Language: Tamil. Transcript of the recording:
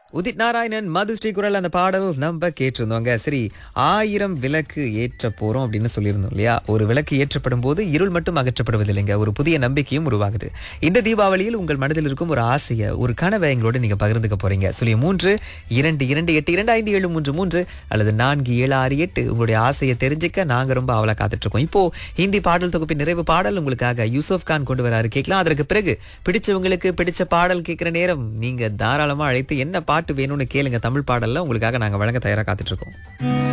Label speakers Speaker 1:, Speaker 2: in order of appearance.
Speaker 1: உதித் நாராயணன் மதுஸ்ரீ குரல் அந்த பாடல் நம்ம கேட்டிருந்தோங்க சரி ஆயிரம் விளக்கு ஏற்ற போறோம் அப்படின்னு சொல்லியிருந்தோம் இல்லையா ஒரு விளக்கு ஏற்றப்படும் போது இருள் மட்டும் அகற்றப்படுவதில்லைங்க ஒரு புதிய நம்பிக்கையும் உருவாகுது இந்த தீபாவளியில் உங்கள் மனதில் இருக்கும் ஒரு ஆசையை ஒரு கனவை எங்களோட நீங்க பகிர்ந்துக்க போறீங்க சொல்லி மூன்று இரண்டு இரண்டு எட்டு இரண்டு ஐந்து ஏழு மூன்று மூன்று அல்லது நான்கு ஏழு ஆறு எட்டு உங்களுடைய ஆசையை தெரிஞ்சுக்க நாங்க ரொம்ப அவளை காத்துட்டு இருக்கோம் இப்போ ஹிந்தி பாடல் தொகுப்பின் நிறைவு பாடல் உங்களுக்காக யூசுப் கான் கொண்டு வராரு கேட்கலாம் அதற்கு பிறகு பிடிச்சவங்களுக்கு பிடிச்ச பாடல் கேட்கிற நேரம் நீங்க தாராளமா அழைத்து என்ன பாட்டு வேணும்னு கேளுங்க தமிழ் பாடல்ல உங்களுக்காக நாங்க வழங்க தயாரா காத்துட்டு இருக்கோம்